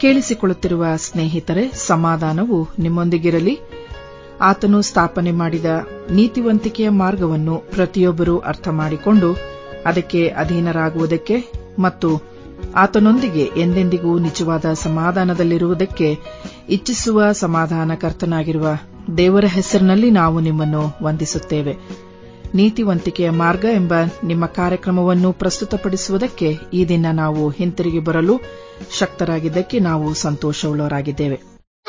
ಕೇಳಿಸಿಕೊಳ್ಳುತ್ತಿರುವ ಸ್ನೇಹಿತರೆ ಸಮಾಧಾನವು ನಿಮ್ಮೊಂದಿಗಿರಲಿ ಆತನು ಸ್ಥಾಪನೆ ಮಾಡಿದ ನೀತಿವಂತಿಕೆಯ ಮಾರ್ಗವನ್ನು ಪ್ರತಿಯೊಬ್ಬರೂ ಅರ್ಥ ಮಾಡಿಕೊಂಡು ಅದಕ್ಕೆ ಅಧೀನರಾಗುವುದಕ್ಕೆ ಮತ್ತು ಆತನೊಂದಿಗೆ ಎಂದೆಂದಿಗೂ ನಿಜವಾದ ಸಮಾಧಾನದಲ್ಲಿರುವುದಕ್ಕೆ ಇಚ್ಛಿಸುವ ಸಮಾಧಾನಕರ್ತನಾಗಿರುವ ದೇವರ ಹೆಸರಿನಲ್ಲಿ ನಾವು ನಿಮ್ಮನ್ನು ವಂದಿಸುತ್ತೇವೆ ನೀತಿವಂತಿಕೆಯ ಮಾರ್ಗ ಎಂಬ ನಿಮ್ಮ ಕಾರ್ಯಕ್ರಮವನ್ನು ಪ್ರಸ್ತುತಪಡಿಸುವುದಕ್ಕೆ ಈ ದಿನ ನಾವು ಹಿಂತಿರುಗಿ ಬರಲು ಶಕ್ತರಾಗಿದ್ದಕ್ಕೆ ನಾವು ಸಂತೋಷವುಳ್ಳವರಾಗಿದ್ದೇವೆ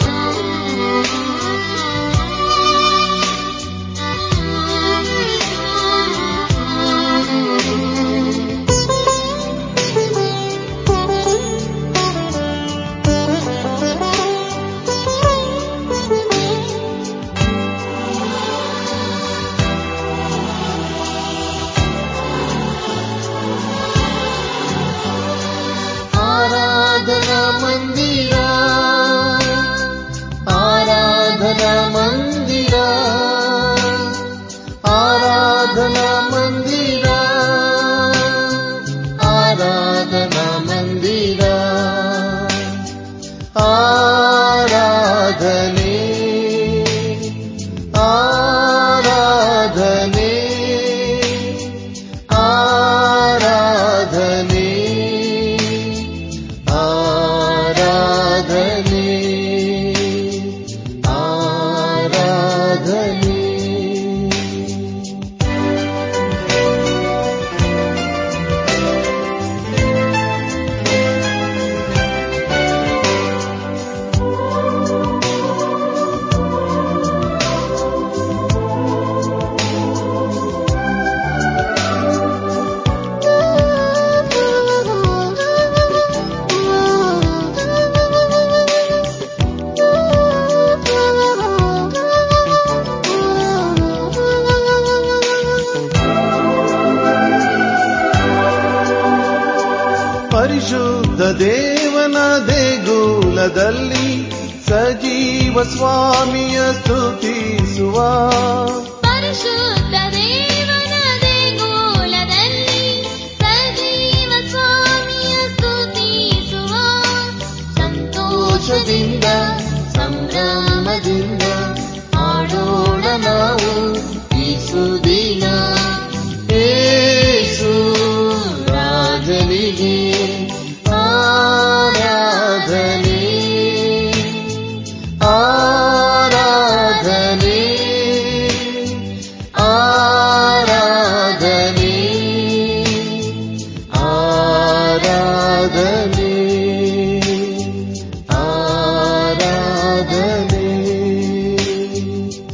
ಆರಾಧನಾ ಮಂದಿರ ಆರಾಧನಾ ಮಂದಿರ ಆರಾಧನಾ ಮಂದಿರ ಆರಾಧನಾ ಮಂದಿರ ಆರಾಧನೆ ಆರಾಧನೆ ಆರಾಧನೆ ಆರಾಧನೆ ಆರಾಧನೆ ಪರಿಶುದ್ಧ ದೇವನ ದೇಗುಲದಲ್ಲಿ ಸಜೀವ ಸ್ವಾಮಿಯ ಸ್ತುತಿಸುವ ಪರಿಶುದ್ಧ ದೇವನ ದೇಗುಲದಲ್ಲಿ ಸಜೀವ ಸ್ವಾಮಿಯ ಸ್ತುತಿಸುವ ಸಂತೋಷದಿಂದ ಸಂಭ್ರಮದಿಂದ ಆಡೋಣ ನಾವು ಈ ಸುದಿನ ಏಸು ರಾಜನಿಗೆ ಆರಾಧನೆ ಆರಾಧನೆ ಆರಾಧನೆ ಆರಾಧನೆ ಆರಾಧನೆ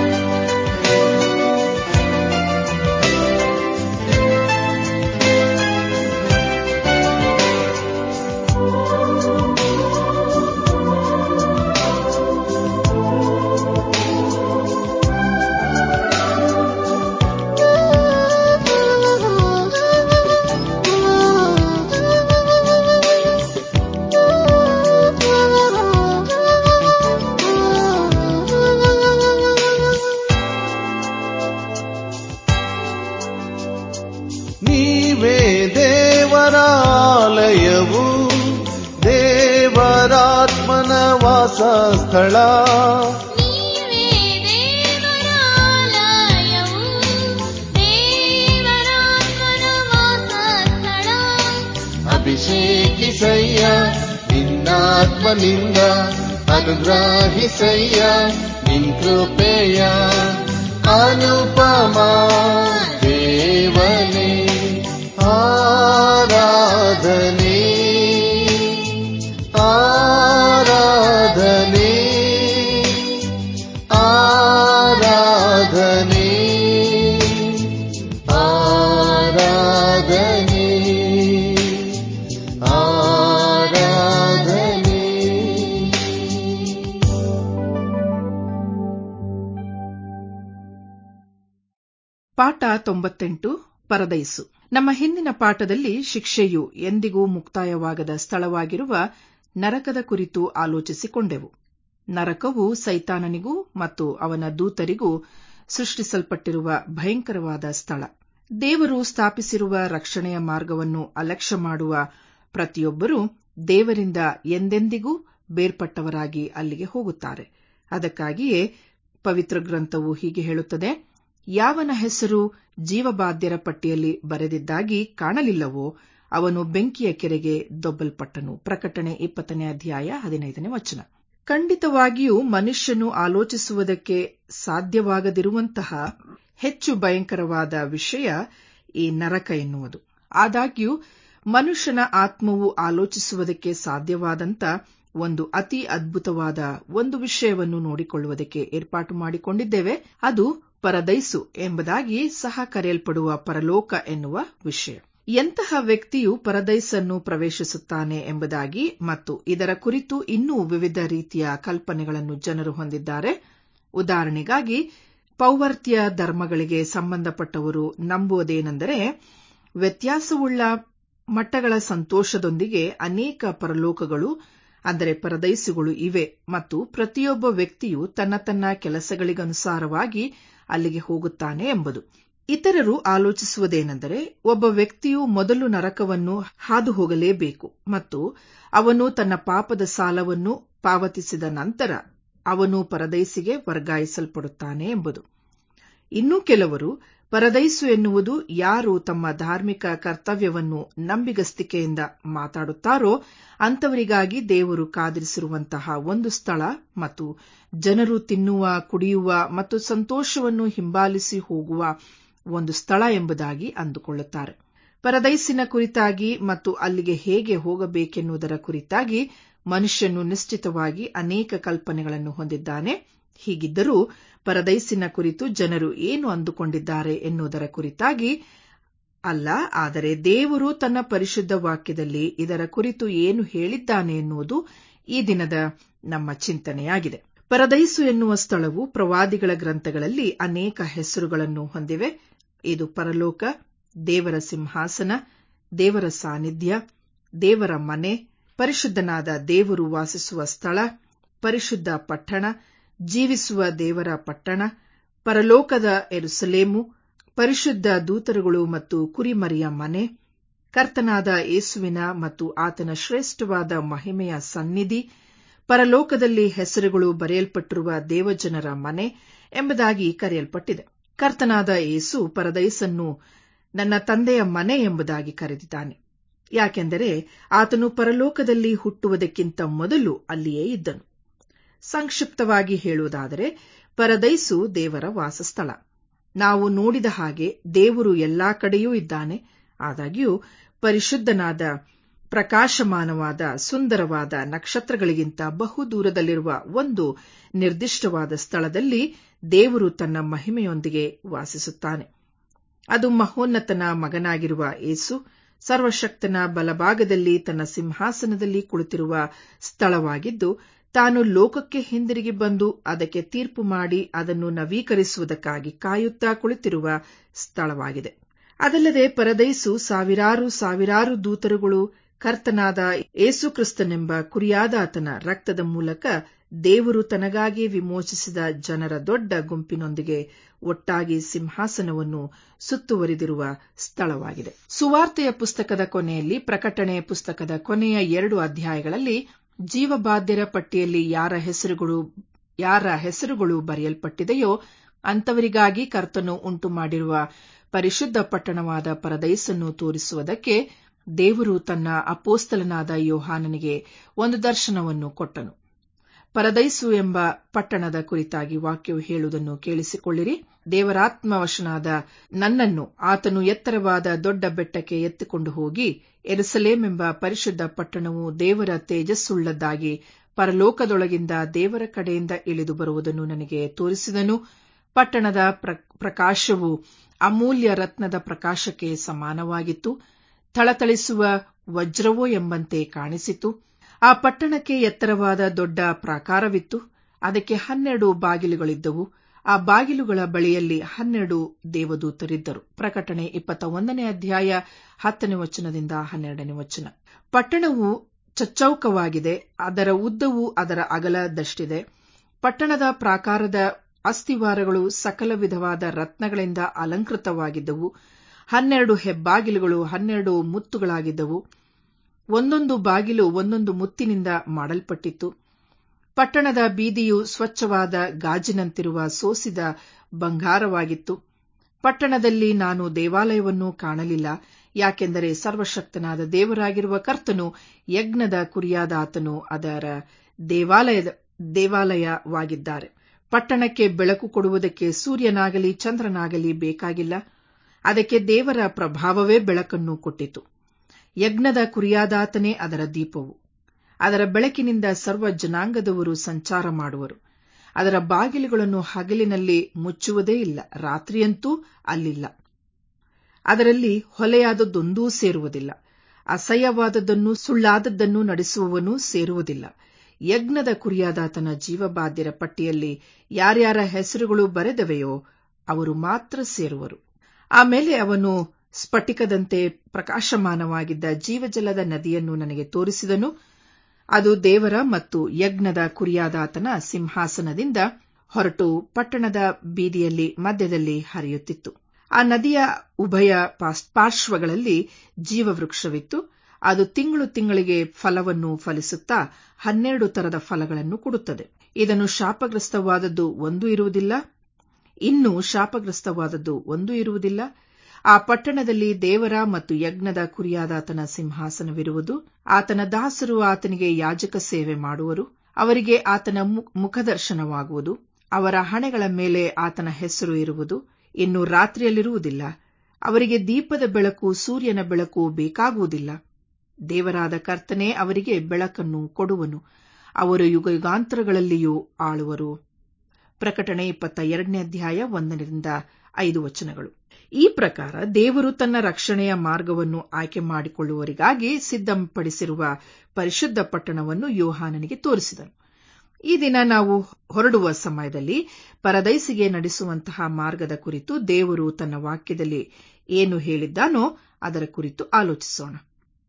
ನೀವೇ ದೇವರಾಲಯವು ದೇವರಾತ್ಮನ ವಾಸ ಸ್ಥಳ ನೀವೇ ದೇವರಾಲಯವು ದೇವರಾತ್ಮನ ವಾಸಸ್ಥಳ ಅಭಿಷೇಕಿಸಯ್ಯ ನಿನ್ನಾತ್ಮನಿಂದ ಅನುಗ್ರಹಿಸಯ್ಯ ನಿನ್ ಕೃಪೆಯ ಅನುಪಮ ದೇವನೇ ಆರಾಧನೆ ಆರಾಧನೆ ಆರಾಧನೆ ಆರಾಧನೆ ಆರಾಧನೆ ಪಾಠ ತೊಂಬತ್ತೆಂಟು ಪರದೈಸು ನಮ್ಮ ಹಿಂದಿನ ಪಾಠದಲ್ಲಿ ಶಿಕ್ಷೆಯು ಎಂದಿಗೂ ಮುಕ್ತಾಯವಾಗದ ಸ್ಥಳವಾಗಿರುವ ನರಕದ ಕುರಿತು ಆಲೋಚಿಸಿಕೊಂಡೆವು ನರಕವು ಸೈತಾನನಿಗೂ ಮತ್ತು ಅವನ ದೂತರಿಗೂ ಸೃಷ್ಟಿಸಲ್ಪಟ್ಟಿರುವ ಭಯಂಕರವಾದ ಸ್ಥಳ ದೇವರು ಸ್ಥಾಪಿಸಿರುವ ರಕ್ಷಣೆಯ ಮಾರ್ಗವನ್ನು ಅಲಕ್ಷ್ಯ ಮಾಡುವ ಪ್ರತಿಯೊಬ್ಬರೂ ದೇವರಿಂದ ಎಂದೆಂದಿಗೂ ಬೇರ್ಪಟ್ಟವರಾಗಿ ಅಲ್ಲಿಗೆ ಹೋಗುತ್ತಾರೆ ಅದಕ್ಕಾಗಿಯೇ ಪವಿತ್ರ ಗ್ರಂಥವು ಹೀಗೆ ಹೇಳುತ್ತದೆ ಯಾವನ ಹೆಸರು ಜೀವಬಾಧ್ಯರ ಪಟ್ಟಿಯಲ್ಲಿ ಬರೆದಿದ್ದಾಗಿ ಕಾಣಲಿಲ್ಲವೋ ಅವನು ಬೆಂಕಿಯ ಕೆರೆಗೆ ದೊಬ್ಬಲ್ಪಟ್ಟನು ಪ್ರಕಟಣೆ ಇಪ್ಪತ್ತನೇ ಅಧ್ಯಾಯ ಹದಿನೈದನೇ ವಚನ ಖಂಡಿತವಾಗಿಯೂ ಮನುಷ್ಯನು ಆಲೋಚಿಸುವುದಕ್ಕೆ ಸಾಧ್ಯವಾಗದಿರುವಂತಹ ಹೆಚ್ಚು ಭಯಂಕರವಾದ ವಿಷಯ ಈ ನರಕ ಎನ್ನುವುದು ಆದಾಗ್ಯೂ ಮನುಷ್ಯನ ಆತ್ಮವು ಆಲೋಚಿಸುವುದಕ್ಕೆ ಸಾಧ್ಯವಾದಂತ ಒಂದು ಅತಿ ಅದ್ಭುತವಾದ ಒಂದು ವಿಷಯವನ್ನು ನೋಡಿಕೊಳ್ಳುವುದಕ್ಕೆ ಏರ್ಪಾಟು ಮಾಡಿಕೊಂಡಿದ್ದೇವೆ ಅದು ಪರದೈಸು ಎಂಬುದಾಗಿ ಸಹ ಕರೆಯಲ್ಪಡುವ ಪರಲೋಕ ಎನ್ನುವ ವಿಷಯ ಎಂತಹ ವ್ಯಕ್ತಿಯು ಪರದೈಸನ್ನು ಪ್ರವೇಶಿಸುತ್ತಾನೆ ಎಂಬುದಾಗಿ ಮತ್ತು ಇದರ ಕುರಿತು ಇನ್ನೂ ವಿವಿಧ ರೀತಿಯ ಕಲ್ಪನೆಗಳನ್ನು ಜನರು ಹೊಂದಿದ್ದಾರೆ ಉದಾಹರಣೆಗಾಗಿ ಪೌವರ್ತ್ಯ ಧರ್ಮಗಳಿಗೆ ಸಂಬಂಧಪಟ್ಟವರು ನಂಬುವುದೇನೆಂದರೆ ವ್ಯತ್ಯಾಸವುಳ್ಳ ಮಟ್ಟಗಳ ಸಂತೋಷದೊಂದಿಗೆ ಅನೇಕ ಪರಲೋಕಗಳು ಅಂದರೆ ಪರದೈಸುಗಳು ಇವೆ ಮತ್ತು ಪ್ರತಿಯೊಬ್ಬ ವ್ಯಕ್ತಿಯು ತನ್ನ ತನ್ನ ಕೆಲಸಗಳಿಗನುಸಾರವಾಗಿ ಅಲ್ಲಿಗೆ ಹೋಗುತ್ತಾನೆ ಎಂಬುದು ಇತರರು ಆಲೋಚಿಸುವುದೇನೆಂದರೆ ಒಬ್ಬ ವ್ಯಕ್ತಿಯು ಮೊದಲು ನರಕವನ್ನು ಹಾದು ಹೋಗಲೇಬೇಕು ಮತ್ತು ಅವನು ತನ್ನ ಪಾಪದ ಸಾಲವನ್ನು ಪಾವತಿಸಿದ ನಂತರ ಅವನು ಪರದೈಸಿಗೆ ವರ್ಗಾಯಿಸಲ್ಪಡುತ್ತಾನೆ ಎಂಬುದು ಇನ್ನೂ ಕೆಲವರು ಪರದೈಸು ಎನ್ನುವುದು ಯಾರು ತಮ್ಮ ಧಾರ್ಮಿಕ ಕರ್ತವ್ಯವನ್ನು ನಂಬಿಗಸ್ತಿಕೆಯಿಂದ ಮಾತಾಡುತ್ತಾರೋ ಅಂತವರಿಗಾಗಿ ದೇವರು ಕಾದಿರಿಸಿರುವಂತಹ ಒಂದು ಸ್ಥಳ ಮತ್ತು ಜನರು ತಿನ್ನುವ ಕುಡಿಯುವ ಮತ್ತು ಸಂತೋಷವನ್ನು ಹಿಂಬಾಲಿಸಿ ಹೋಗುವ ಒಂದು ಸ್ಥಳ ಎಂಬುದಾಗಿ ಅಂದುಕೊಳ್ಳುತ್ತಾರೆ ಪರದೈಸಿನ ಕುರಿತಾಗಿ ಮತ್ತು ಅಲ್ಲಿಗೆ ಹೇಗೆ ಹೋಗಬೇಕೆನ್ನುವುದರ ಕುರಿತಾಗಿ ಮನುಷ್ಯನು ನಿಶ್ಚಿತವಾಗಿ ಅನೇಕ ಕಲ್ಪನೆಗಳನ್ನು ಹೊಂದಿದ್ದಾನೆ ಹೀಗಿದ್ದರೂ ಪರದೈಸಿನ ಕುರಿತು ಜನರು ಏನು ಅಂದುಕೊಂಡಿದ್ದಾರೆ ಎನ್ನುವುದರ ಕುರಿತಾಗಿ ಅಲ್ಲ ಆದರೆ ದೇವರು ತನ್ನ ಪರಿಶುದ್ಧ ವಾಕ್ಯದಲ್ಲಿ ಇದರ ಕುರಿತು ಏನು ಹೇಳಿದ್ದಾನೆ ಎನ್ನುವುದು ಈ ದಿನದ ನಮ್ಮ ಚಿಂತನೆಯಾಗಿದೆ ಪರದೈಸು ಎನ್ನುವ ಸ್ಥಳವು ಪ್ರವಾದಿಗಳ ಗ್ರಂಥಗಳಲ್ಲಿ ಅನೇಕ ಹೆಸರುಗಳನ್ನು ಹೊಂದಿವೆ ಇದು ಪರಲೋಕ ದೇವರ ಸಿಂಹಾಸನ ದೇವರ ಸಾನ್ನಿಧ್ಯ ದೇವರ ಮನೆ ಪರಿಶುದ್ಧನಾದ ದೇವರು ವಾಸಿಸುವ ಸ್ಥಳ ಪರಿಶುದ್ಧ ಪಟ್ಟಣ ಜೀವಿಸುವ ದೇವರ ಪಟ್ಟಣ ಪರಲೋಕದ ಎರುಸಲೇಮು ಪರಿಶುದ್ಧ ದೂತರುಗಳು ಮತ್ತು ಕುರಿಮರಿಯ ಮನೆ ಕರ್ತನಾದ ಯೇಸುವಿನ ಮತ್ತು ಆತನ ಶ್ರೇಷ್ಠವಾದ ಮಹಿಮೆಯ ಸನ್ನಿಧಿ ಪರಲೋಕದಲ್ಲಿ ಹೆಸರುಗಳು ಬರೆಯಲ್ಪಟ್ಟಿರುವ ದೇವಜನರ ಮನೆ ಎಂಬುದಾಗಿ ಕರೆಯಲ್ಪಟ್ಟಿದೆ ಕರ್ತನಾದ ಯೇಸು ಪರದೈಸನ್ನು ನನ್ನ ತಂದೆಯ ಮನೆ ಎಂಬುದಾಗಿ ಕರೆದಿದ್ದಾನೆ ಯಾಕೆಂದರೆ ಆತನು ಪರಲೋಕದಲ್ಲಿ ಹುಟ್ಟುವುದಕ್ಕಿಂತ ಮೊದಲು ಅಲ್ಲಿಯೇ ಇದ್ದನು ಸಂಕ್ಷಿಪ್ತವಾಗಿ ಹೇಳುವುದಾದರೆ ಪರದೈಸು ದೇವರ ವಾಸಸ್ಥಳ ನಾವು ನೋಡಿದ ಹಾಗೆ ದೇವರು ಎಲ್ಲಾ ಕಡೆಯೂ ಇದ್ದಾನೆ ಆದಾಗ್ಯೂ ಪರಿಶುದ್ಧನಾದ ಪ್ರಕಾಶಮಾನವಾದ ಸುಂದರವಾದ ನಕ್ಷತ್ರಗಳಿಗಿಂತ ಬಹು ದೂರದಲ್ಲಿರುವ ಒಂದು ನಿರ್ದಿಷ್ಟವಾದ ಸ್ಥಳದಲ್ಲಿ ದೇವರು ತನ್ನ ಮಹಿಮೆಯೊಂದಿಗೆ ವಾಸಿಸುತ್ತಾನೆ ಅದು ಮಹೋನ್ನತನ ಮಗನಾಗಿರುವ ಏಸು ಸರ್ವಶಕ್ತನ ಬಲಭಾಗದಲ್ಲಿ ತನ್ನ ಸಿಂಹಾಸನದಲ್ಲಿ ಕುಳಿತಿರುವ ಸ್ಥಳವಾಗಿದ್ದು ತಾನು ಲೋಕಕ್ಕೆ ಹಿಂದಿರುಗಿ ಬಂದು ಅದಕ್ಕೆ ತೀರ್ಪು ಮಾಡಿ ಅದನ್ನು ನವೀಕರಿಸುವುದಕ್ಕಾಗಿ ಕಾಯುತ್ತಾ ಕುಳಿತಿರುವ ಸ್ಥಳವಾಗಿದೆ ಅದಲ್ಲದೆ ಪರದೈಸು ಸಾವಿರಾರು ಸಾವಿರಾರು ದೂತರುಗಳು ಕರ್ತನಾದ ಏಸುಕ್ರಿಸ್ತನೆಂಬ ಕುರಿಯಾದ ಆತನ ರಕ್ತದ ಮೂಲಕ ದೇವರು ತನಗಾಗಿ ವಿಮೋಚಿಸಿದ ಜನರ ದೊಡ್ಡ ಗುಂಪಿನೊಂದಿಗೆ ಒಟ್ಟಾಗಿ ಸಿಂಹಾಸನವನ್ನು ಸುತ್ತುವರಿದಿರುವ ಸ್ಥಳವಾಗಿದೆ ಸುವಾರ್ತೆಯ ಪುಸ್ತಕದ ಕೊನೆಯಲ್ಲಿ ಪ್ರಕಟಣೆ ಪುಸ್ತಕದ ಕೊನೆಯ ಎರಡು ಅಧ್ಯಾಯಗಳಲ್ಲಿ ಜೀವಬಾಧ್ಯರ ಪಟ್ಟಿಯಲ್ಲಿ ಯಾರ ಹೆಸರುಗಳು ಯಾರ ಹೆಸರುಗಳು ಬರೆಯಲ್ಪಟ್ಟಿದೆಯೋ ಅಂತವರಿಗಾಗಿ ಕರ್ತನು ಉಂಟು ಮಾಡಿರುವ ಪರಿಶುದ್ಧ ಪಟ್ಟಣವಾದ ಪರದೈಸನ್ನು ತೋರಿಸುವುದಕ್ಕೆ ದೇವರು ತನ್ನ ಅಪೋಸ್ತಲನಾದ ಯೋಹಾನನಿಗೆ ಒಂದು ದರ್ಶನವನ್ನು ಕೊಟ್ಟನು ಪರದೈಸು ಎಂಬ ಪಟ್ಟಣದ ಕುರಿತಾಗಿ ವಾಕ್ಯವು ಹೇಳುವುದನ್ನು ಕೇಳಿಸಿಕೊಳ್ಳಿರಿ ದೇವರಾತ್ಮವಶನಾದ ನನ್ನನ್ನು ಆತನು ಎತ್ತರವಾದ ದೊಡ್ಡ ಬೆಟ್ಟಕ್ಕೆ ಎತ್ತಿಕೊಂಡು ಹೋಗಿ ಎರುಸಲೇಮ್ ಎಂಬ ಪರಿಶುದ್ಧ ಪಟ್ಟಣವು ದೇವರ ತೇಜಸ್ಸುಳ್ಳದ್ದಾಗಿ ಪರಲೋಕದೊಳಗಿಂದ ದೇವರ ಕಡೆಯಿಂದ ಇಳಿದು ಬರುವುದನ್ನು ನನಗೆ ತೋರಿಸಿದನು ಪಟ್ಟಣದ ಪ್ರಕಾಶವು ಅಮೂಲ್ಯ ರತ್ನದ ಪ್ರಕಾಶಕ್ಕೆ ಸಮಾನವಾಗಿತ್ತು ಥಳಥಳಿಸುವ ವಜ್ರವೋ ಎಂಬಂತೆ ಕಾಣಿಸಿತು ಆ ಪಟ್ಟಣಕ್ಕೆ ಎತ್ತರವಾದ ದೊಡ್ಡ ಪ್ರಾಕಾರವಿತ್ತು ಅದಕ್ಕೆ ಹನ್ನೆರಡು ಬಾಗಿಲುಗಳಿದ್ದವು ಆ ಬಾಗಿಲುಗಳ ಬಳಿಯಲ್ಲಿ ಹನ್ನೆರಡು ದೇವದೂತರಿದ್ದರು ಪ್ರಕಟಣೆ ಇಪ್ಪತ್ತ ಒಂದನೇ ಅಧ್ಯಾಯ ಹತ್ತನೇ ವಚನದಿಂದ ಹನ್ನೆರಡನೇ ವಚನ ಪಟ್ಟಣವು ಚಚ್ಚೌಕವಾಗಿದೆ ಅದರ ಉದ್ದವು ಅದರ ಅಗಲದಷ್ಟಿದೆ ಪಟ್ಟಣದ ಪ್ರಾಕಾರದ ಅಸ್ಥಿವಾರಗಳು ಸಕಲ ವಿಧವಾದ ರತ್ನಗಳಿಂದ ಅಲಂಕೃತವಾಗಿದ್ದವು ಹನ್ನೆರಡು ಹೆಬ್ಬಾಗಿಲುಗಳು ಹನ್ನೆರಡು ಮುತ್ತುಗಳಾಗಿದ್ದವು ಒಂದೊಂದು ಬಾಗಿಲು ಒಂದೊಂದು ಮುತ್ತಿನಿಂದ ಮಾಡಲ್ಪಟ್ಟಿತ್ತು ಪಟ್ಟಣದ ಬೀದಿಯು ಸ್ವಚ್ಛವಾದ ಗಾಜಿನಂತಿರುವ ಸೋಸಿದ ಬಂಗಾರವಾಗಿತ್ತು ಪಟ್ಟಣದಲ್ಲಿ ನಾನು ದೇವಾಲಯವನ್ನು ಕಾಣಲಿಲ್ಲ ಯಾಕೆಂದರೆ ಸರ್ವಶಕ್ತನಾದ ದೇವರಾಗಿರುವ ಕರ್ತನು ಯಜ್ಞದ ಕುರಿಯಾದ ಆತನು ಅದರ ದೇವಾಲಯದ ದೇವಾಲಯವಾಗಿದ್ದಾರೆ ಪಟ್ಟಣಕ್ಕೆ ಬೆಳಕು ಕೊಡುವುದಕ್ಕೆ ಸೂರ್ಯನಾಗಲಿ ಚಂದ್ರನಾಗಲಿ ಬೇಕಾಗಿಲ್ಲ ಅದಕ್ಕೆ ದೇವರ ಪ್ರಭಾವವೇ ಬೆಳಕನ್ನು ಕೊಟ್ಟಿತು ಯಜ್ಞದ ಕುರಿಯಾದಾತನೇ ಅದರ ದೀಪವು ಅದರ ಬೆಳಕಿನಿಂದ ಸರ್ವ ಜನಾಂಗದವರು ಸಂಚಾರ ಮಾಡುವರು ಅದರ ಬಾಗಿಲುಗಳನ್ನು ಹಗಲಿನಲ್ಲಿ ಮುಚ್ಚುವುದೇ ಇಲ್ಲ ರಾತ್ರಿಯಂತೂ ಅಲ್ಲಿಲ್ಲ ಅದರಲ್ಲಿ ಹೊಲೆಯಾದದ್ದೊಂದೂ ಸೇರುವುದಿಲ್ಲ ಅಸಹ್ಯವಾದದ್ದನ್ನು ಸುಳ್ಳಾದದ್ದನ್ನು ನಡೆಸುವವನು ಸೇರುವುದಿಲ್ಲ ಯಜ್ಞದ ಕುರಿಯಾದಾತನ ಜೀವಬಾಧ್ಯರ ಪಟ್ಟಿಯಲ್ಲಿ ಯಾರ್ಯಾರ ಹೆಸರುಗಳು ಬರೆದವೆಯೋ ಅವರು ಮಾತ್ರ ಸೇರುವರು ಆಮೇಲೆ ಅವನು ಸ್ಫಟಿಕದಂತೆ ಪ್ರಕಾಶಮಾನವಾಗಿದ್ದ ಜೀವಜಲದ ನದಿಯನ್ನು ನನಗೆ ತೋರಿಸಿದನು ಅದು ದೇವರ ಮತ್ತು ಯಜ್ಞದ ಕುರಿಯಾದಾತನ ಸಿಂಹಾಸನದಿಂದ ಹೊರಟು ಪಟ್ಟಣದ ಬೀದಿಯಲ್ಲಿ ಮಧ್ಯದಲ್ಲಿ ಹರಿಯುತ್ತಿತ್ತು ಆ ನದಿಯ ಉಭಯ ಪಾರ್ಶ್ವಗಳಲ್ಲಿ ಜೀವವೃಕ್ಷವಿತ್ತು ಅದು ತಿಂಗಳು ತಿಂಗಳಿಗೆ ಫಲವನ್ನು ಫಲಿಸುತ್ತಾ ಹನ್ನೆರಡು ತರದ ಫಲಗಳನ್ನು ಕೊಡುತ್ತದೆ ಇದನ್ನು ಶಾಪಗ್ರಸ್ತವಾದದ್ದು ಒಂದೂ ಇರುವುದಿಲ್ಲ ಇನ್ನೂ ಶಾಪಗ್ರಸ್ತವಾದದ್ದು ಒಂದೂ ಇರುವುದಿಲ್ಲ ಆ ಪಟ್ಟಣದಲ್ಲಿ ದೇವರ ಮತ್ತು ಯಜ್ಞದ ಕುರಿಯಾದಾತನ ಸಿಂಹಾಸನವಿರುವುದು ಆತನ ದಾಸರು ಆತನಿಗೆ ಯಾಜಕ ಸೇವೆ ಮಾಡುವರು ಅವರಿಗೆ ಆತನ ಮುಖದರ್ಶನವಾಗುವುದು ಅವರ ಹಣೆಗಳ ಮೇಲೆ ಆತನ ಹೆಸರು ಇರುವುದು ಇನ್ನು ರಾತ್ರಿಯಲ್ಲಿರುವುದಿಲ್ಲ ಅವರಿಗೆ ದೀಪದ ಬೆಳಕು ಸೂರ್ಯನ ಬೆಳಕು ಬೇಕಾಗುವುದಿಲ್ಲ ದೇವರಾದ ಕರ್ತನೇ ಅವರಿಗೆ ಬೆಳಕನ್ನು ಕೊಡುವನು ಅವರು ಯುಗಯುಗಾಂತರಗಳಲ್ಲಿಯೂ ಆಳುವರು ಪ್ರಕಟಣೆ ಇಪ್ಪತ್ತ ಎರಡನೇ ಅಧ್ಯಾಯ ಒಂದರಿಂದ ಐದು ವಚನಗಳು ಈ ಪ್ರಕಾರ ದೇವರು ತನ್ನ ರಕ್ಷಣೆಯ ಮಾರ್ಗವನ್ನು ಆಯ್ಕೆ ಮಾಡಿಕೊಳ್ಳುವವರಿಗಾಗಿ ಸಿದ್ಧಪಡಿಸಿರುವ ಪರಿಶುದ್ಧ ಪಟ್ಟಣವನ್ನು ಯೋಹಾನನಿಗೆ ತೋರಿಸಿದನು ಈ ದಿನ ನಾವು ಹೊರಡುವ ಸಮಯದಲ್ಲಿ ಪರದೈಸಿಗೆ ನಡೆಸುವಂತಹ ಮಾರ್ಗದ ಕುರಿತು ದೇವರು ತನ್ನ ವಾಕ್ಯದಲ್ಲಿ ಏನು ಹೇಳಿದ್ದಾನೋ ಅದರ ಕುರಿತು ಆಲೋಚಿಸೋಣ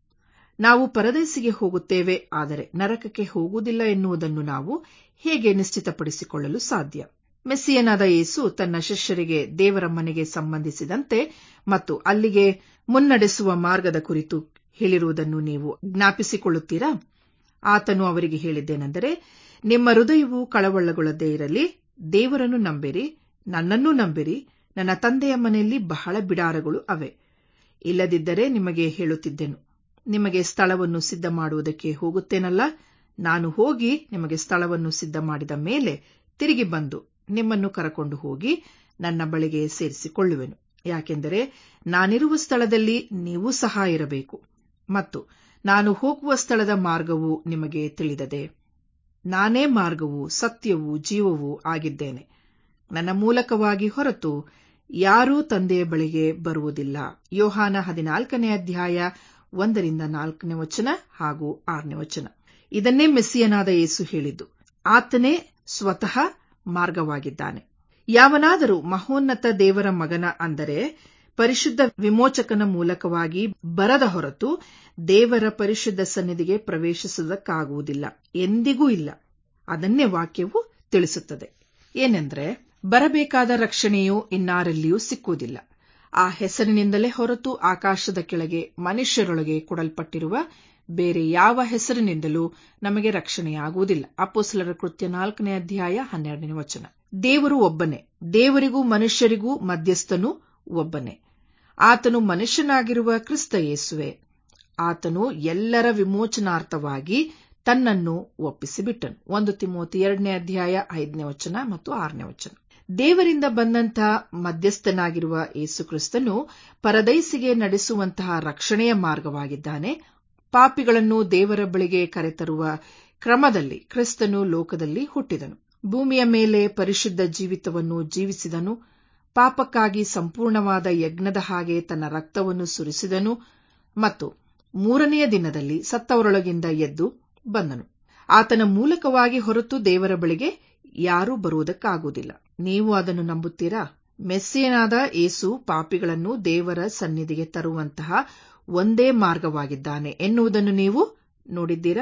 ನಾವು ಪರದೈಸಿಗೆ ಹೋಗುತ್ತೇವೆ ಆದರೆ ನರಕಕ್ಕೆ ಹೋಗುವುದಿಲ್ಲ ಎನ್ನುವುದನ್ನು ನಾವು ಹೇಗೆ ನಿಶ್ಚಿತಪಡಿಸಿಕೊಳ್ಳಲು ಸಾಧ್ಯ ಮೆಸ್ಸಿಯನಾದ ಯೇಸು ತನ್ನ ಶಿಷ್ಯರಿಗೆ ದೇವರ ಮನೆಗೆ ಸಂಬಂಧಿಸಿದಂತೆ ಮತ್ತು ಅಲ್ಲಿಗೆ ಮುನ್ನಡೆಸುವ ಮಾರ್ಗದ ಕುರಿತು ಹೇಳಿರುವುದನ್ನು ನೀವು ಜ್ಞಾಪಿಸಿಕೊಳ್ಳುತ್ತೀರಾ ಆತನು ಅವರಿಗೆ ಹೇಳಿದ್ದೇನೆಂದರೆ ನಿಮ್ಮ ಹೃದಯವು ಕಳವಳಗೊಳ್ಳದೇ ಇರಲಿ ದೇವರನ್ನು ನಂಬಿರಿ ನನ್ನನ್ನೂ ನಂಬಿರಿ ನನ್ನ ತಂದೆಯ ಮನೆಯಲ್ಲಿ ಬಹಳ ಬಿಡಾರಗಳು ಅವೆ ಇಲ್ಲದಿದ್ದರೆ ನಿಮಗೆ ಹೇಳುತ್ತಿದ್ದೆನು ನಿಮಗೆ ಸ್ಥಳವನ್ನು ಸಿದ್ಧ ಮಾಡುವುದಕ್ಕೆ ಹೋಗುತ್ತೇನಲ್ಲ ನಾನು ಹೋಗಿ ನಿಮಗೆ ಸ್ಥಳವನ್ನು ಸಿದ್ಧ ಮಾಡಿದ ಮೇಲೆ ತಿರುಗಿ ಬಂದು ನಿಮ್ಮನ್ನು ಕರಕೊಂಡು ಹೋಗಿ ನನ್ನ ಬಳಿಗೆ ಸೇರಿಸಿಕೊಳ್ಳುವೆನು ಯಾಕೆಂದರೆ ನಾನಿರುವ ಸ್ಥಳದಲ್ಲಿ ನೀವು ಸಹ ಇರಬೇಕು ಮತ್ತು ನಾನು ಹೋಗುವ ಸ್ಥಳದ ಮಾರ್ಗವು ನಿಮಗೆ ತಿಳಿದದೆ ನಾನೇ ಮಾರ್ಗವೂ ಸತ್ಯವೂ ಜೀವವೂ ಆಗಿದ್ದೇನೆ ನನ್ನ ಮೂಲಕವಾಗಿ ಹೊರತು ಯಾರೂ ತಂದೆಯ ಬಳಿಗೆ ಬರುವುದಿಲ್ಲ ಯೋಹಾನ ಹದಿನಾಲ್ಕನೇ ಅಧ್ಯಾಯ ಒಂದರಿಂದ ನಾಲ್ಕನೇ ವಚನ ಹಾಗೂ ಆರನೇ ವಚನ ಇದನ್ನೇ ಮೆಸ್ಸಿಯನಾದ ಯೇಸು ಹೇಳಿದ್ದು ಆತನೇ ಸ್ವತಃ ಮಾರ್ಗವಾಗಿದ್ದಾನೆ ಯಾವನಾದರೂ ಮಹೋನ್ನತ ದೇವರ ಮಗನ ಅಂದರೆ ಪರಿಶುದ್ಧ ವಿಮೋಚಕನ ಮೂಲಕವಾಗಿ ಬರದ ಹೊರತು ದೇವರ ಪರಿಶುದ್ಧ ಸನ್ನಿಧಿಗೆ ಪ್ರವೇಶಿಸುವುದಕ್ಕಾಗುವುದಿಲ್ಲ ಎಂದಿಗೂ ಇಲ್ಲ ಅದನ್ನೇ ವಾಕ್ಯವು ತಿಳಿಸುತ್ತದೆ ಏನೆಂದ್ರೆ ಬರಬೇಕಾದ ರಕ್ಷಣೆಯು ಇನ್ನಾರಲ್ಲಿಯೂ ಸಿಕ್ಕುವುದಿಲ್ಲ ಆ ಹೆಸರಿನಿಂದಲೇ ಹೊರತು ಆಕಾಶದ ಕೆಳಗೆ ಮನುಷ್ಯರೊಳಗೆ ಕೊಡಲ್ಪಟ್ಟಿರುವ ಬೇರೆ ಯಾವ ಹೆಸರಿನಿಂದಲೂ ನಮಗೆ ರಕ್ಷಣೆಯಾಗುವುದಿಲ್ಲ ಅಪ್ಪೋಸಲರ ಕೃತ್ಯ ನಾಲ್ಕನೇ ಅಧ್ಯಾಯ ಹನ್ನೆರಡನೇ ವಚನ ದೇವರು ಒಬ್ಬನೇ ದೇವರಿಗೂ ಮನುಷ್ಯರಿಗೂ ಮಧ್ಯಸ್ಥನು ಒಬ್ಬನೇ ಆತನು ಮನುಷ್ಯನಾಗಿರುವ ಕ್ರಿಸ್ತ ಯೇಸುವೆ ಆತನು ಎಲ್ಲರ ವಿಮೋಚನಾರ್ಥವಾಗಿ ತನ್ನನ್ನು ಒಪ್ಪಿಸಿಬಿಟ್ಟನು ಒಂದು ತಿಮೋತಿ ಎರಡನೇ ಅಧ್ಯಾಯ ಐದನೇ ವಚನ ಮತ್ತು ಆರನೇ ವಚನ ದೇವರಿಂದ ಬಂದಂತಹ ಮಧ್ಯಸ್ಥನಾಗಿರುವ ಯೇಸುಕ್ರಿಸ್ತನು ಪರದೈಸಿಗೆ ನಡೆಸುವಂತಹ ರಕ್ಷಣೆಯ ಮಾರ್ಗವಾಗಿದ್ದಾನೆ ಪಾಪಿಗಳನ್ನು ದೇವರ ಬಳಿಗೆ ಕರೆತರುವ ಕ್ರಮದಲ್ಲಿ ಕ್ರಿಸ್ತನು ಲೋಕದಲ್ಲಿ ಹುಟ್ಟಿದನು ಭೂಮಿಯ ಮೇಲೆ ಪರಿಶುದ್ಧ ಜೀವಿತವನ್ನು ಜೀವಿಸಿದನು ಪಾಪಕ್ಕಾಗಿ ಸಂಪೂರ್ಣವಾದ ಯಜ್ಞದ ಹಾಗೆ ತನ್ನ ರಕ್ತವನ್ನು ಸುರಿಸಿದನು ಮತ್ತು ಮೂರನೆಯ ದಿನದಲ್ಲಿ ಸತ್ತವರೊಳಗಿಂದ ಎದ್ದು ಬಂದನು ಆತನ ಮೂಲಕವಾಗಿ ಹೊರತು ದೇವರ ಬಳಿಗೆ ಯಾರೂ ಬರುವುದಕ್ಕಾಗುವುದಿಲ್ಲ ನೀವು ಅದನ್ನು ನಂಬುತ್ತೀರಾ ಮೆಸ್ಸಿಯನಾದ ಏಸು ಪಾಪಿಗಳನ್ನು ದೇವರ ಸನ್ನಿಧಿಗೆ ತರುವಂತಹ ಒಂದೇ ಮಾರ್ಗವಾಗಿದ್ದಾನೆ ಎನ್ನುವುದನ್ನು ನೀವು ನೋಡಿದ್ದೀರಾ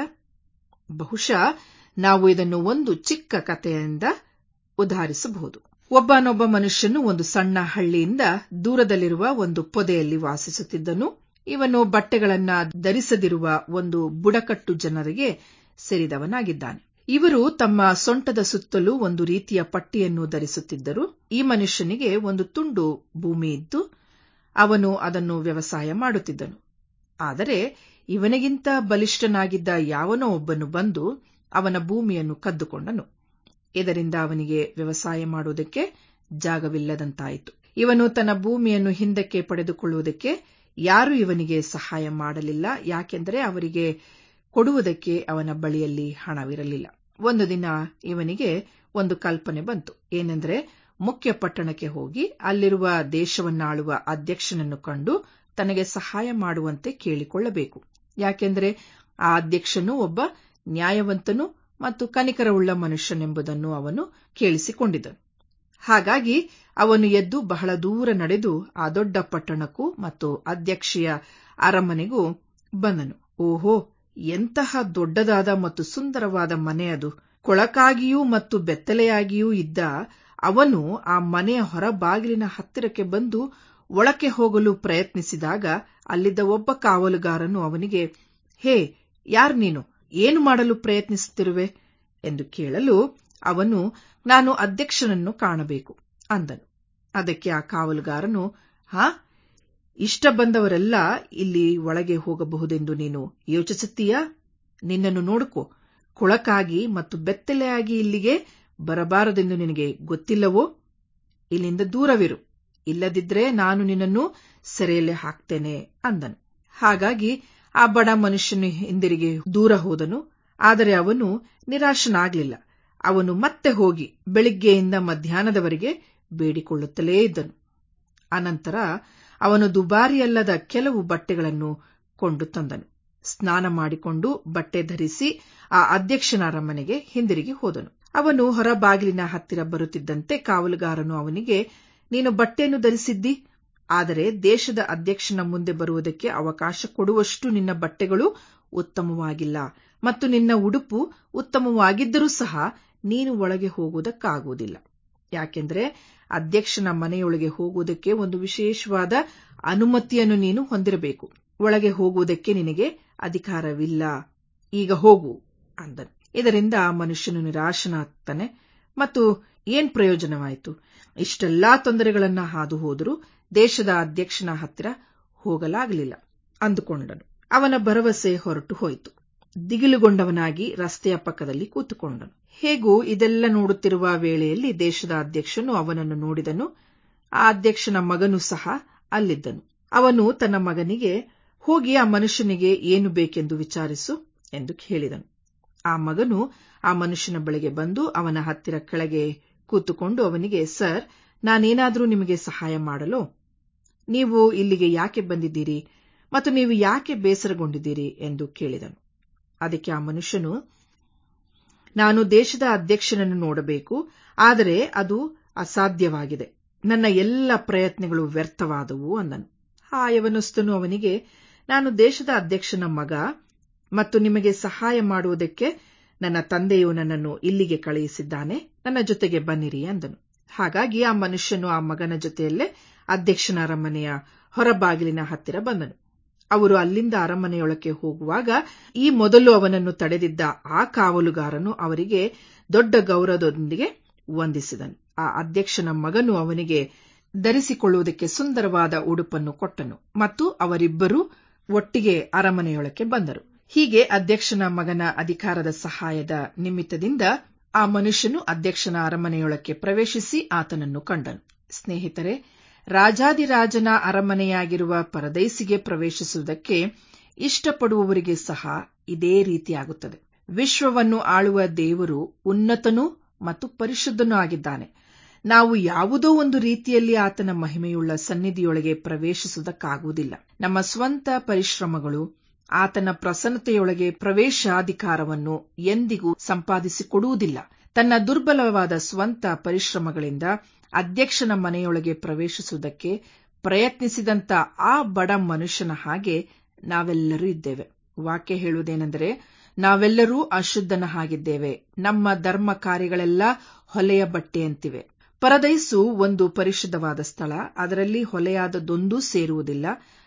ಬಹುಶಃ ನಾವು ಇದನ್ನು ಒಂದು ಚಿಕ್ಕ ಕಥೆಯಿಂದ ಉದಾಹರಿಸಬಹುದು ಒಬ್ಬನೊಬ್ಬ ಮನುಷ್ಯನು ಒಂದು ಸಣ್ಣ ಹಳ್ಳಿಯಿಂದ ದೂರದಲ್ಲಿರುವ ಒಂದು ಪೊದೆಯಲ್ಲಿ ವಾಸಿಸುತ್ತಿದ್ದನು ಇವನು ಬಟ್ಟೆಗಳನ್ನ ಧರಿಸದಿರುವ ಒಂದು ಬುಡಕಟ್ಟು ಜನರಿಗೆ ಸೇರಿದವನಾಗಿದ್ದಾನೆ ಇವರು ತಮ್ಮ ಸೊಂಟದ ಸುತ್ತಲೂ ಒಂದು ರೀತಿಯ ಪಟ್ಟಿಯನ್ನು ಧರಿಸುತ್ತಿದ್ದರು ಈ ಮನುಷ್ಯನಿಗೆ ಒಂದು ತುಂಡು ಭೂಮಿ ಇದ್ದು ಅವನು ಅದನ್ನು ವ್ಯವಸಾಯ ಮಾಡುತ್ತಿದ್ದನು ಆದರೆ ಇವನಿಗಿಂತ ಬಲಿಷ್ಠನಾಗಿದ್ದ ಯಾವನೋ ಒಬ್ಬನು ಬಂದು ಅವನ ಭೂಮಿಯನ್ನು ಕದ್ದುಕೊಂಡನು ಇದರಿಂದ ಅವನಿಗೆ ವ್ಯವಸಾಯ ಮಾಡುವುದಕ್ಕೆ ಜಾಗವಿಲ್ಲದಂತಾಯಿತು ಇವನು ತನ್ನ ಭೂಮಿಯನ್ನು ಹಿಂದಕ್ಕೆ ಪಡೆದುಕೊಳ್ಳುವುದಕ್ಕೆ ಯಾರೂ ಇವನಿಗೆ ಸಹಾಯ ಮಾಡಲಿಲ್ಲ ಯಾಕೆಂದರೆ ಅವರಿಗೆ ಕೊಡುವುದಕ್ಕೆ ಅವನ ಬಳಿಯಲ್ಲಿ ಹಣವಿರಲಿಲ್ಲ ಒಂದು ದಿನ ಇವನಿಗೆ ಒಂದು ಕಲ್ಪನೆ ಬಂತು ಏನೆಂದರೆ ಮುಖ್ಯ ಪಟ್ಟಣಕ್ಕೆ ಹೋಗಿ ಅಲ್ಲಿರುವ ದೇಶವನ್ನಾಳುವ ಅಧ್ಯಕ್ಷನನ್ನು ಕಂಡು ತನಗೆ ಸಹಾಯ ಮಾಡುವಂತೆ ಕೇಳಿಕೊಳ್ಳಬೇಕು ಯಾಕೆಂದರೆ ಆ ಅಧ್ಯಕ್ಷನು ಒಬ್ಬ ನ್ಯಾಯವಂತನು ಮತ್ತು ಕನಿಕರವುಳ್ಳ ಮನುಷ್ಯನೆಂಬುದನ್ನು ಅವನು ಕೇಳಿಸಿಕೊಂಡಿದ್ದನು ಹಾಗಾಗಿ ಅವನು ಎದ್ದು ಬಹಳ ದೂರ ನಡೆದು ಆ ದೊಡ್ಡ ಪಟ್ಟಣಕ್ಕೂ ಮತ್ತು ಅಧ್ಯಕ್ಷೆಯ ಅರಮನೆಗೂ ಬಂದನು ಓಹೋ ಎಂತಹ ದೊಡ್ಡದಾದ ಮತ್ತು ಸುಂದರವಾದ ಮನೆ ಅದು ಕೊಳಕಾಗಿಯೂ ಮತ್ತು ಬೆತ್ತಲೆಯಾಗಿಯೂ ಇದ್ದ ಅವನು ಆ ಮನೆಯ ಹೊರಬಾಗಿಲಿನ ಹತ್ತಿರಕ್ಕೆ ಬಂದು ಒಳಕ್ಕೆ ಹೋಗಲು ಪ್ರಯತ್ನಿಸಿದಾಗ ಅಲ್ಲಿದ್ದ ಒಬ್ಬ ಕಾವಲುಗಾರನು ಅವನಿಗೆ ಹೇ ಯಾರ್ ನೀನು ಏನು ಮಾಡಲು ಪ್ರಯತ್ನಿಸುತ್ತಿರುವೆ ಎಂದು ಕೇಳಲು ಅವನು ನಾನು ಅಧ್ಯಕ್ಷನನ್ನು ಕಾಣಬೇಕು ಅಂದನು ಅದಕ್ಕೆ ಆ ಕಾವಲುಗಾರನು ಹಾ ಇಷ್ಟ ಬಂದವರೆಲ್ಲ ಇಲ್ಲಿ ಒಳಗೆ ಹೋಗಬಹುದೆಂದು ನೀನು ಯೋಚಿಸುತ್ತೀಯಾ ನಿನ್ನನ್ನು ನೋಡುಕೋ ಕೊಳಕಾಗಿ ಮತ್ತು ಬೆತ್ತಲೆಯಾಗಿ ಇಲ್ಲಿಗೆ ಬರಬಾರದೆಂದು ನಿನಗೆ ಗೊತ್ತಿಲ್ಲವೋ ಇಲ್ಲಿಂದ ದೂರವಿರು ಇಲ್ಲದಿದ್ರೆ ನಾನು ನಿನ್ನನ್ನು ಸೆರೆಯಲ್ಲಿ ಹಾಕ್ತೇನೆ ಅಂದನು ಹಾಗಾಗಿ ಆ ಬಡ ಮನುಷ್ಯನು ಹಿಂದಿರುಗಿ ದೂರ ಹೋದನು ಆದರೆ ಅವನು ನಿರಾಶನಾಗಲಿಲ್ಲ ಅವನು ಮತ್ತೆ ಹೋಗಿ ಬೆಳಿಗ್ಗೆಯಿಂದ ಮಧ್ಯಾಹ್ನದವರೆಗೆ ಬೇಡಿಕೊಳ್ಳುತ್ತಲೇ ಇದ್ದನು ಅನಂತರ ಅವನು ದುಬಾರಿಯಲ್ಲದ ಕೆಲವು ಬಟ್ಟೆಗಳನ್ನು ಕೊಂಡು ತಂದನು ಸ್ನಾನ ಮಾಡಿಕೊಂಡು ಬಟ್ಟೆ ಧರಿಸಿ ಆ ಅಧ್ಯಕ್ಷನ ಅರಮನೆಗೆ ಹಿಂದಿರುಗಿ ಹೋದನು ಅವನು ಹೊರಬಾಗಿಲಿನ ಹತ್ತಿರ ಬರುತ್ತಿದ್ದಂತೆ ಕಾವಲುಗಾರನು ಅವನಿಗೆ ನೀನು ಬಟ್ಟೆಯನ್ನು ಧರಿಸಿದ್ದಿ ಆದರೆ ದೇಶದ ಅಧ್ಯಕ್ಷನ ಮುಂದೆ ಬರುವುದಕ್ಕೆ ಅವಕಾಶ ಕೊಡುವಷ್ಟು ನಿನ್ನ ಬಟ್ಟೆಗಳು ಉತ್ತಮವಾಗಿಲ್ಲ ಮತ್ತು ನಿನ್ನ ಉಡುಪು ಉತ್ತಮವಾಗಿದ್ದರೂ ಸಹ ನೀನು ಒಳಗೆ ಹೋಗುವುದಕ್ಕಾಗುವುದಿಲ್ಲ ಯಾಕೆಂದರೆ ಅಧ್ಯಕ್ಷನ ಮನೆಯೊಳಗೆ ಹೋಗುವುದಕ್ಕೆ ಒಂದು ವಿಶೇಷವಾದ ಅನುಮತಿಯನ್ನು ನೀನು ಹೊಂದಿರಬೇಕು ಒಳಗೆ ಹೋಗುವುದಕ್ಕೆ ನಿನಗೆ ಅಧಿಕಾರವಿಲ್ಲ ಈಗ ಹೋಗು ಅಂದನು ಇದರಿಂದ ಆ ಮನುಷ್ಯನು ನಿರಾಶನಾಗ್ತಾನೆ ಮತ್ತು ಏನ್ ಪ್ರಯೋಜನವಾಯಿತು ಇಷ್ಟೆಲ್ಲಾ ತೊಂದರೆಗಳನ್ನ ಹಾದು ಹೋದರೂ ದೇಶದ ಅಧ್ಯಕ್ಷನ ಹತ್ತಿರ ಹೋಗಲಾಗಲಿಲ್ಲ ಅಂದುಕೊಂಡನು ಅವನ ಭರವಸೆ ಹೊರಟು ಹೋಯಿತು ದಿಗಿಲುಗೊಂಡವನಾಗಿ ರಸ್ತೆಯ ಪಕ್ಕದಲ್ಲಿ ಕೂತುಕೊಂಡನು ಹೇಗೂ ಇದೆಲ್ಲ ನೋಡುತ್ತಿರುವ ವೇಳೆಯಲ್ಲಿ ದೇಶದ ಅಧ್ಯಕ್ಷನು ಅವನನ್ನು ನೋಡಿದನು ಆ ಅಧ್ಯಕ್ಷನ ಮಗನು ಸಹ ಅಲ್ಲಿದ್ದನು ಅವನು ತನ್ನ ಮಗನಿಗೆ ಹೋಗಿ ಆ ಮನುಷ್ಯನಿಗೆ ಏನು ಬೇಕೆಂದು ವಿಚಾರಿಸು ಎಂದು ಹೇಳಿದನು ಆ ಮಗನು ಆ ಮನುಷ್ಯನ ಬಳಿಗೆ ಬಂದು ಅವನ ಹತ್ತಿರ ಕೆಳಗೆ ಕೂತುಕೊಂಡು ಅವನಿಗೆ ಸರ್ ನಾನೇನಾದರೂ ನಿಮಗೆ ಸಹಾಯ ಮಾಡಲೋ ನೀವು ಇಲ್ಲಿಗೆ ಯಾಕೆ ಬಂದಿದ್ದೀರಿ ಮತ್ತು ನೀವು ಯಾಕೆ ಬೇಸರಗೊಂಡಿದ್ದೀರಿ ಎಂದು ಕೇಳಿದನು ಅದಕ್ಕೆ ಆ ಮನುಷ್ಯನು ನಾನು ದೇಶದ ಅಧ್ಯಕ್ಷನನ್ನು ನೋಡಬೇಕು ಆದರೆ ಅದು ಅಸಾಧ್ಯವಾಗಿದೆ ನನ್ನ ಎಲ್ಲ ಪ್ರಯತ್ನಗಳು ವ್ಯರ್ಥವಾದವು ಅಂದನು ಆ ಯವನಸ್ಥನು ಅವನಿಗೆ ನಾನು ದೇಶದ ಅಧ್ಯಕ್ಷನ ಮಗ ಮತ್ತು ನಿಮಗೆ ಸಹಾಯ ಮಾಡುವುದಕ್ಕೆ ನನ್ನ ತಂದೆಯು ನನ್ನನ್ನು ಇಲ್ಲಿಗೆ ಕಳುಹಿಸಿದ್ದಾನೆ ನನ್ನ ಜೊತೆಗೆ ಬನ್ನಿರಿ ಅಂದನು ಹಾಗಾಗಿ ಆ ಮನುಷ್ಯನು ಆ ಮಗನ ಜೊತೆಯಲ್ಲೇ ಅಧ್ಯಕ್ಷನ ಅರಮನೆಯ ಹೊರಬಾಗಿಲಿನ ಹತ್ತಿರ ಬಂದನು ಅವರು ಅಲ್ಲಿಂದ ಅರಮನೆಯೊಳಕ್ಕೆ ಹೋಗುವಾಗ ಈ ಮೊದಲು ಅವನನ್ನು ತಡೆದಿದ್ದ ಆ ಕಾವಲುಗಾರನು ಅವರಿಗೆ ದೊಡ್ಡ ಗೌರವದೊಂದಿಗೆ ವಂದಿಸಿದನು ಆ ಅಧ್ಯಕ್ಷನ ಮಗನು ಅವನಿಗೆ ಧರಿಸಿಕೊಳ್ಳುವುದಕ್ಕೆ ಸುಂದರವಾದ ಉಡುಪನ್ನು ಕೊಟ್ಟನು ಮತ್ತು ಅವರಿಬ್ಬರೂ ಒಟ್ಟಿಗೆ ಅರಮನೆಯೊಳಕ್ಕೆ ಬಂದರು ಹೀಗೆ ಅಧ್ಯಕ್ಷನ ಮಗನ ಅಧಿಕಾರದ ಸಹಾಯದ ನಿಮಿತ್ತದಿಂದ ಆ ಮನುಷ್ಯನು ಅಧ್ಯಕ್ಷನ ಅರಮನೆಯೊಳಕ್ಕೆ ಪ್ರವೇಶಿಸಿ ಆತನನ್ನು ಕಂಡನು ಸ್ನೇಹಿತರೆ ರಾಜಾದಿರಾಜನ ಅರಮನೆಯಾಗಿರುವ ಪರದೈಸಿಗೆ ಪ್ರವೇಶಿಸುವುದಕ್ಕೆ ಇಷ್ಟಪಡುವವರಿಗೆ ಸಹ ಇದೇ ರೀತಿಯಾಗುತ್ತದೆ ವಿಶ್ವವನ್ನು ಆಳುವ ದೇವರು ಉನ್ನತನೂ ಮತ್ತು ಪರಿಶುದ್ಧನೂ ಆಗಿದ್ದಾನೆ ನಾವು ಯಾವುದೋ ಒಂದು ರೀತಿಯಲ್ಲಿ ಆತನ ಮಹಿಮೆಯುಳ್ಳ ಸನ್ನಿಧಿಯೊಳಗೆ ಪ್ರವೇಶಿಸುವುದಕ್ಕಾಗುವುದಿಲ್ಲ ನಮ್ಮ ಸ್ವಂತ ಪರಿಶ್ರಮಗಳು ಆತನ ಪ್ರಸನ್ನತೆಯೊಳಗೆ ಪ್ರವೇಶಾಧಿಕಾರವನ್ನು ಎಂದಿಗೂ ಸಂಪಾದಿಸಿಕೊಡುವುದಿಲ್ಲ ತನ್ನ ದುರ್ಬಲವಾದ ಸ್ವಂತ ಪರಿಶ್ರಮಗಳಿಂದ ಅಧ್ಯಕ್ಷನ ಮನೆಯೊಳಗೆ ಪ್ರವೇಶಿಸುವುದಕ್ಕೆ ಪ್ರಯತ್ನಿಸಿದಂತ ಆ ಬಡ ಮನುಷ್ಯನ ಹಾಗೆ ನಾವೆಲ್ಲರೂ ಇದ್ದೇವೆ ವಾಕ್ಯ ಹೇಳುವುದೇನೆಂದರೆ ನಾವೆಲ್ಲರೂ ಅಶುದ್ಧನ ಹಾಗಿದ್ದೇವೆ ನಮ್ಮ ಧರ್ಮ ಕಾರ್ಯಗಳೆಲ್ಲ ಹೊಲೆಯ ಬಟ್ಟೆಯಂತಿವೆ ಪರದೈಸು ಒಂದು ಪರಿಶುದ್ಧವಾದ ಸ್ಥಳ ಅದರಲ್ಲಿ ಹೊಲೆಯಾದದೊಂದೂ ಸೇರುವುದಿಲ್ಲ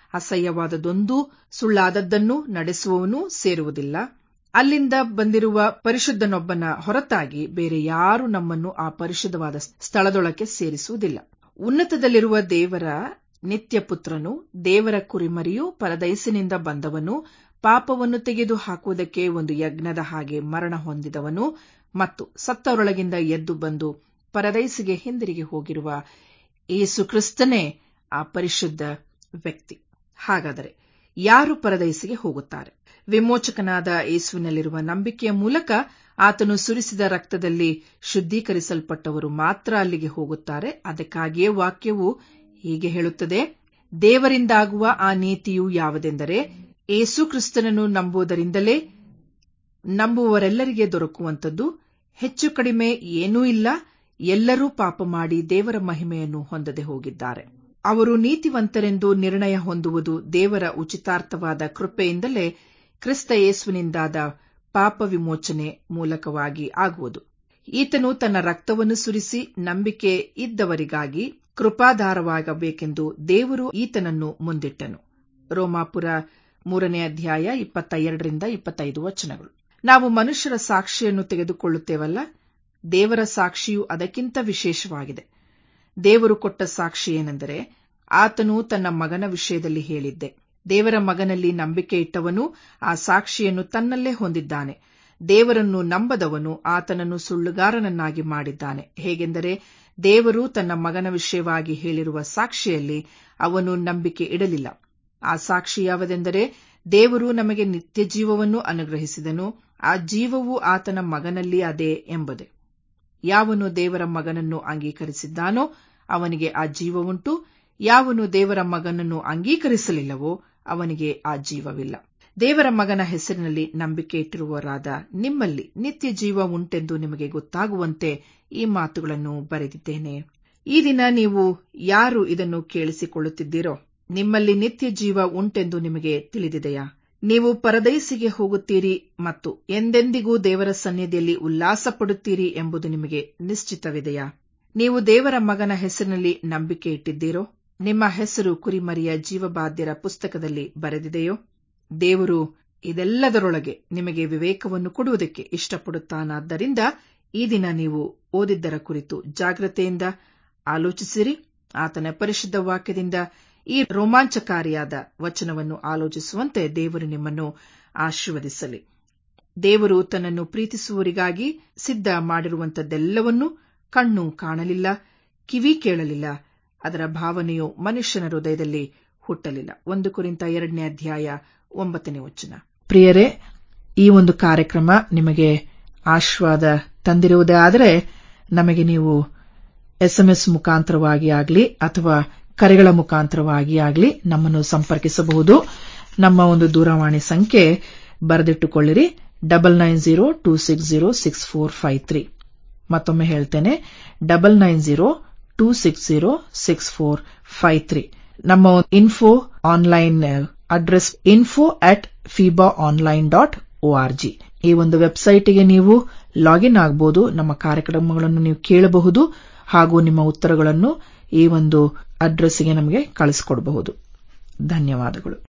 ಅಸಹ್ಯವಾದದೊಂದೂ ಸುಳ್ಳಾದದ್ದನ್ನು ನಡೆಸುವವನೂ ಸೇರುವುದಿಲ್ಲ ಅಲ್ಲಿಂದ ಬಂದಿರುವ ಪರಿಶುದ್ಧನೊಬ್ಬನ ಹೊರತಾಗಿ ಬೇರೆ ಯಾರು ನಮ್ಮನ್ನು ಆ ಪರಿಶುದ್ಧವಾದ ಸ್ಥಳದೊಳಕ್ಕೆ ಸೇರಿಸುವುದಿಲ್ಲ ಉನ್ನತದಲ್ಲಿರುವ ದೇವರ ನಿತ್ಯ ಪುತ್ರನು ದೇವರ ಕುರಿಮರಿಯು ಪರದೈಸಿನಿಂದ ಬಂದವನು ಪಾಪವನ್ನು ತೆಗೆದು ಹಾಕುವುದಕ್ಕೆ ಒಂದು ಯಜ್ಞದ ಹಾಗೆ ಮರಣ ಹೊಂದಿದವನು ಮತ್ತು ಸತ್ತವರೊಳಗಿಂದ ಎದ್ದು ಬಂದು ಪರದೈಸಿಗೆ ಹಿಂದಿರುಗಿ ಹೋಗಿರುವ ಏಸು ಕ್ರಿಸ್ತನೇ ಆ ಪರಿಶುದ್ಧ ವ್ಯಕ್ತಿ ಹಾಗಾದರೆ ಯಾರು ಪರದೈಸಿಗೆ ಹೋಗುತ್ತಾರೆ ವಿಮೋಚಕನಾದ ಯೇಸುವಿನಲ್ಲಿರುವ ನಂಬಿಕೆಯ ಮೂಲಕ ಆತನು ಸುರಿಸಿದ ರಕ್ತದಲ್ಲಿ ಶುದ್ಧೀಕರಿಸಲ್ಪಟ್ಟವರು ಮಾತ್ರ ಅಲ್ಲಿಗೆ ಹೋಗುತ್ತಾರೆ ಅದಕ್ಕಾಗಿಯೇ ವಾಕ್ಯವು ಹೀಗೆ ಹೇಳುತ್ತದೆ ದೇವರಿಂದಾಗುವ ಆ ನೀತಿಯು ಯಾವುದೆಂದರೆ ಏಸು ಕ್ರಿಸ್ತನನ್ನು ನಂಬುವುದರಿಂದಲೇ ನಂಬುವವರೆಲ್ಲರಿಗೆ ದೊರಕುವಂಥದ್ದು ಹೆಚ್ಚು ಕಡಿಮೆ ಏನೂ ಇಲ್ಲ ಎಲ್ಲರೂ ಪಾಪ ಮಾಡಿ ದೇವರ ಮಹಿಮೆಯನ್ನು ಹೊಂದದೆ ಹೋಗಿದ್ದಾರೆ ಅವರು ನೀತಿವಂತರೆಂದು ನಿರ್ಣಯ ಹೊಂದುವುದು ದೇವರ ಉಚಿತಾರ್ಥವಾದ ಕೃಪೆಯಿಂದಲೇ ಕ್ರಿಸ್ತ ಯೇಸುವಿನಿಂದಾದ ಪಾಪ ವಿಮೋಚನೆ ಮೂಲಕವಾಗಿ ಆಗುವುದು ಈತನು ತನ್ನ ರಕ್ತವನ್ನು ಸುರಿಸಿ ನಂಬಿಕೆ ಇದ್ದವರಿಗಾಗಿ ಕೃಪಾಧಾರವಾಗಬೇಕೆಂದು ದೇವರು ಈತನನ್ನು ಮುಂದಿಟ್ಟನು ರೋಮಾಪುರ ಮೂರನೇ ಅಧ್ಯಾಯ ಇಪ್ಪತ್ತ ಎರಡರಿಂದ ಇಪ್ಪತ್ತೈದು ವಚನಗಳು ನಾವು ಮನುಷ್ಯರ ಸಾಕ್ಷಿಯನ್ನು ತೆಗೆದುಕೊಳ್ಳುತ್ತೇವಲ್ಲ ದೇವರ ಸಾಕ್ಷಿಯು ಅದಕ್ಕಿಂತ ವಿಶೇಷವಾಗಿದೆ ದೇವರು ಕೊಟ್ಟ ಸಾಕ್ಷಿ ಏನೆಂದರೆ ಆತನು ತನ್ನ ಮಗನ ವಿಷಯದಲ್ಲಿ ಹೇಳಿದ್ದೆ ದೇವರ ಮಗನಲ್ಲಿ ನಂಬಿಕೆ ಇಟ್ಟವನು ಆ ಸಾಕ್ಷಿಯನ್ನು ತನ್ನಲ್ಲೇ ಹೊಂದಿದ್ದಾನೆ ದೇವರನ್ನು ನಂಬದವನು ಆತನನ್ನು ಸುಳ್ಳುಗಾರನನ್ನಾಗಿ ಮಾಡಿದ್ದಾನೆ ಹೇಗೆಂದರೆ ದೇವರು ತನ್ನ ಮಗನ ವಿಷಯವಾಗಿ ಹೇಳಿರುವ ಸಾಕ್ಷಿಯಲ್ಲಿ ಅವನು ನಂಬಿಕೆ ಇಡಲಿಲ್ಲ ಆ ಸಾಕ್ಷಿ ಯಾವುದೆಂದರೆ ದೇವರು ನಮಗೆ ನಿತ್ಯ ಜೀವವನ್ನು ಅನುಗ್ರಹಿಸಿದನು ಆ ಜೀವವು ಆತನ ಮಗನಲ್ಲಿ ಅದೇ ಎಂಬುದೇ ಯಾವನು ದೇವರ ಮಗನನ್ನು ಅಂಗೀಕರಿಸಿದ್ದಾನೋ ಅವನಿಗೆ ಆ ಜೀವವುಂಟು ಯಾವನು ದೇವರ ಮಗನನ್ನು ಅಂಗೀಕರಿಸಲಿಲ್ಲವೋ ಅವನಿಗೆ ಆ ಜೀವವಿಲ್ಲ ದೇವರ ಮಗನ ಹೆಸರಿನಲ್ಲಿ ನಂಬಿಕೆ ಇಟ್ಟಿರುವವರಾದ ನಿಮ್ಮಲ್ಲಿ ನಿತ್ಯ ಜೀವ ಉಂಟೆಂದು ನಿಮಗೆ ಗೊತ್ತಾಗುವಂತೆ ಈ ಮಾತುಗಳನ್ನು ಬರೆದಿದ್ದೇನೆ ಈ ದಿನ ನೀವು ಯಾರು ಇದನ್ನು ಕೇಳಿಸಿಕೊಳ್ಳುತ್ತಿದ್ದೀರೋ ನಿಮ್ಮಲ್ಲಿ ನಿತ್ಯ ಜೀವ ಉಂಟೆಂದು ನಿಮಗೆ ತಿಳಿದಿದೆಯಾ ನೀವು ಪರದೈಸಿಗೆ ಹೋಗುತ್ತೀರಿ ಮತ್ತು ಎಂದೆಂದಿಗೂ ದೇವರ ಸನ್ನಿಧಿಯಲ್ಲಿ ಉಲ್ಲಾಸ ಪಡುತ್ತೀರಿ ಎಂಬುದು ನಿಮಗೆ ನಿಶ್ಚಿತವಿದೆಯಾ ನೀವು ದೇವರ ಮಗನ ಹೆಸರಿನಲ್ಲಿ ನಂಬಿಕೆ ಇಟ್ಟಿದ್ದೀರೋ ನಿಮ್ಮ ಹೆಸರು ಕುರಿಮರಿಯ ಜೀವಬಾಧ್ಯರ ಪುಸ್ತಕದಲ್ಲಿ ಬರೆದಿದೆಯೋ ದೇವರು ಇದೆಲ್ಲದರೊಳಗೆ ನಿಮಗೆ ವಿವೇಕವನ್ನು ಕೊಡುವುದಕ್ಕೆ ಇಷ್ಟಪಡುತ್ತಾನಾದ್ದರಿಂದ ಈ ದಿನ ನೀವು ಓದಿದ್ದರ ಕುರಿತು ಜಾಗ್ರತೆಯಿಂದ ಆಲೋಚಿಸಿರಿ ಆತನ ಪರಿಶುದ್ಧ ವಾಕ್ಯದಿಂದ ಈ ರೋಮಾಂಚಕಾರಿಯಾದ ವಚನವನ್ನು ಆಲೋಚಿಸುವಂತೆ ದೇವರು ನಿಮ್ಮನ್ನು ಆಶೀರ್ವದಿಸಲಿ ದೇವರು ತನ್ನನ್ನು ಪ್ರೀತಿಸುವವರಿಗಾಗಿ ಸಿದ್ಧ ಮಾಡಿರುವಂತದ್ದೆಲ್ಲವನ್ನೂ ಕಣ್ಣು ಕಾಣಲಿಲ್ಲ ಕಿವಿ ಕೇಳಲಿಲ್ಲ ಅದರ ಭಾವನೆಯು ಮನುಷ್ಯನ ಹೃದಯದಲ್ಲಿ ಹುಟ್ಟಲಿಲ್ಲ ಒಂದು ಕುರಿತ ಎರಡನೇ ಅಧ್ಯಾಯ ಒಂಬತ್ತನೇ ವಚನ ಪ್ರಿಯರೇ ಈ ಒಂದು ಕಾರ್ಯಕ್ರಮ ನಿಮಗೆ ಆಶ್ವಾದ ತಂದಿರುವುದೇ ಆದರೆ ನಮಗೆ ನೀವು ಎಸ್ಎಂಎಸ್ ಮುಖಾಂತರವಾಗಿ ಆಗಲಿ ಅಥವಾ ಕರೆಗಳ ಮುಖಾಂತರವಾಗಿ ಆಗಲಿ ನಮ್ಮನ್ನು ಸಂಪರ್ಕಿಸಬಹುದು ನಮ್ಮ ಒಂದು ದೂರವಾಣಿ ಸಂಖ್ಯೆ ಬರೆದಿಟ್ಟುಕೊಳ್ಳಿರಿ double nine zero two six zero six four five three ಮತ್ತೊಮ್ಮೆ ಹೇಳ್ತೇನೆ double nine zero two six zero six four five three ನಮ್ಮ info online address info at fiba online dot ORG ಈ ಒಂದು ವೆಬ್ಸೈಟ್ಗೆ ನೀವು ಲಾಗಿನ್ ಆಗಬಹುದು ನಮ್ಮ ಕಾರ್ಯಕ್ರಮಗಳನ್ನು ನೀವು ಕೇಳಬಹುದು ಹಾಗೂ ನಿಮ್ಮ ಉತ್ತರಗಳನ್ನು ಈ ಒಂದು ಅಡ್ರೆಸ್ಗೆ ನಮಗೆ ಕಳಿಸಿಕೊಡಬಹುದು ಧನ್ಯವಾದಗಳು